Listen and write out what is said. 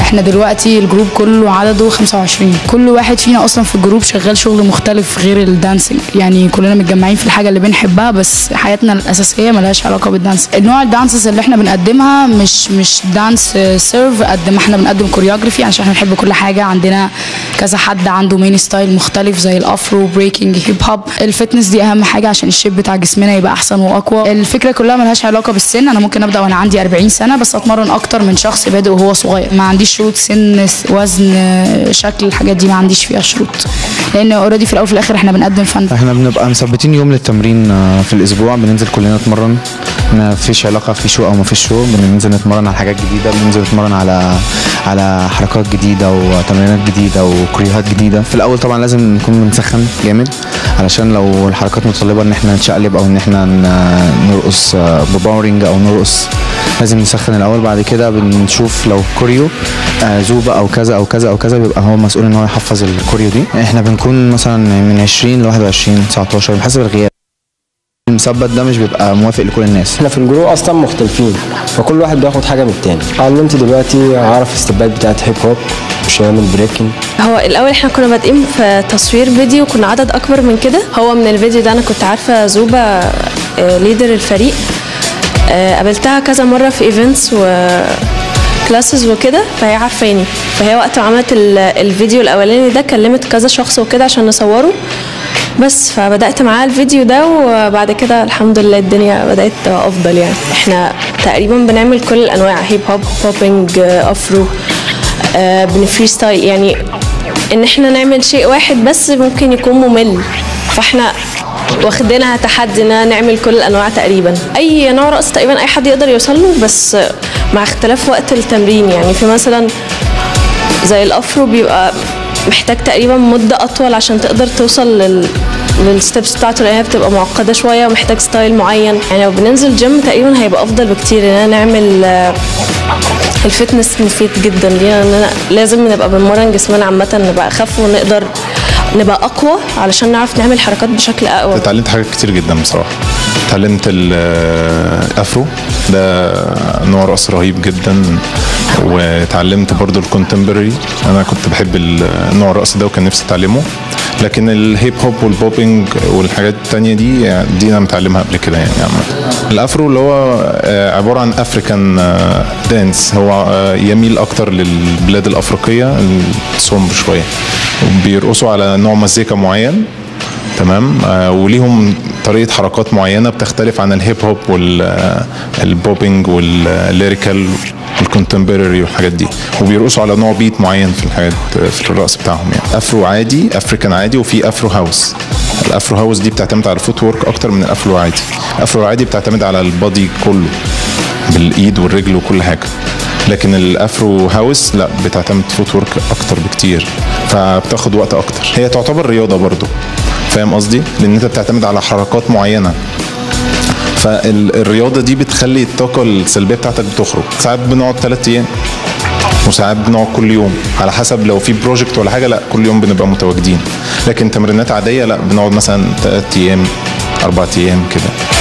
احنا دلوقتي الجروب كله عدده 25 كل واحد فينا اصلا في الجروب شغال شغل مختلف غير الدانسينج يعني كلنا متجمعين في الحاجه اللي بنحبها بس حياتنا الاساسيه ملهاش علاقه بالدانس النوع الدانسز اللي احنا بنقدمها مش مش دانس سيرف قد ما احنا بنقدم كوريوجرافي عشان احنا بنحب كل حاجه عندنا كذا حد عنده مين ستايل مختلف زي الافرو بريكنج هيب هوب الفتنس دي اهم حاجه عشان الشيب بتاع جسمنا يبقى احسن واقوى الفكره كلها ملهاش علاقه بالسن انا ممكن ابدا وانا عندي 40 سنه بس اتمرن اكتر من شخص بادئ وهو صغير ما عنديش شروط سن وزن شكل الحاجات دي ما عنديش فيها شروط لان اوريدي في الاول وفي الاخر احنا بنقدم فن احنا بنبقى مثبتين يوم للتمرين آه، في الاسبوع بننزل كلنا نتمرن ما فيش علاقه في شو او ما فيش شو بننزل نتمرن على حاجات جديده بننزل نتمرن على على حركات جديده وتمرينات جديده وكريوهات جديده في الاول طبعا لازم نكون بنسخن جامد علشان لو الحركات متطلبه ان احنا نتشقلب او ان احنا ن- نرقص آه، بباورنج او نرقص لازم نسخن الاول بعد كده بنشوف لو كوريو آه، زوبا او كذا او كذا او كذا بيبقى هو مسؤول ان هو يحفظ الكوريو دي احنا بنكون مثلا من 20 ل 21 19 بحسب الغياب المثبت ده مش بيبقى موافق لكل الناس احنا في الجروب اصلا مختلفين فكل واحد بياخد حاجه من التاني علمت دلوقتي اعرف الستبات بتاعت هيب هوب مش هعمل بريكنج هو الاول احنا كنا بادئين في تصوير فيديو كنا عدد اكبر من كده هو من الفيديو ده انا كنت عارفه زوبا آه، ليدر الفريق آه، قابلتها كذا مره في ايفنتس و كلاسز وكده فهي عارفاني فهي وقت ما عملت ال- الفيديو الاولاني ده كلمت كذا شخص وكده عشان نصوره بس فبدات معاها الفيديو ده وبعد كده الحمد لله الدنيا بدات تبقى افضل يعني احنا تقريبا بنعمل كل الانواع هيب هوب بوبينج آه، افرو آه، بنفري ستايل يعني ان احنا نعمل شيء واحد بس ممكن يكون ممل فاحنا واخدينها تحدي اننا نعمل كل الانواع تقريبا اي نوع رقص تقريبا اي حد يقدر يوصل له بس مع اختلاف وقت التمرين يعني في مثلا زي الافرو بيبقى محتاج تقريبا مده اطول عشان تقدر توصل لل للستبس بتاعته لان هي بتبقى معقده شويه ومحتاج ستايل معين يعني لو بننزل جيم تقريبا هيبقى افضل بكتير اننا نعمل آه، الفتنس مفيد جدا لينا اننا لازم نبقى بنمرن جسمنا عامه نبقى اخف ونقدر نبقى اقوى علشان نعرف نعمل حركات بشكل اقوى اتعلمت حاجات كتير جدا بصراحه اتعلمت الافرو ده نوع رقص رهيب جدا واتعلمت برضو الكونتمبرري انا كنت بحب ال- نوع الرقص ده وكان نفسي اتعلمه لكن الهيب هوب والبوبينج والحاجات التانية دي يعني دي انا متعلمها قبل كده يعني عامة الافرو اللي هو آه، عبارة عن افريكان دانس هو آه، يميل اكتر للبلاد الافريقية السمر شوية وبيرقصوا على نوع مزيكا معين تمام آه وليهم طريقه حركات معينه بتختلف عن الهيب هوب والبوبينج والليريكال والكونتمبرري والحاجات دي وبيرقصوا على نوع بيت معين في الحاجات في الرقص بتاعهم يعني افرو عادي افريكان عادي وفي افرو هاوس الافرو هاوس دي بتعتمد على الفوت وورك اكتر من الافرو عادي الافرو عادي بتعتمد على البادي كله بالايد والرجل وكل حاجه لكن الافرو هاوس لا بتعتمد فوت وورك اكتر بكتير فبتاخد وقت اكتر هي تعتبر رياضه برضو فاهم قصدي لان انت بتعتمد على حركات معينه فالرياضه دي بتخلي الطاقه السلبيه بتاعتك بتخرج ساعات بنقعد ثلاث ايام وساعات بنقعد كل يوم على حسب لو في بروجكت ولا حاجه لا كل يوم بنبقى متواجدين لكن تمرينات عاديه لا بنقعد مثلا ثلاث ايام اربع ايام كده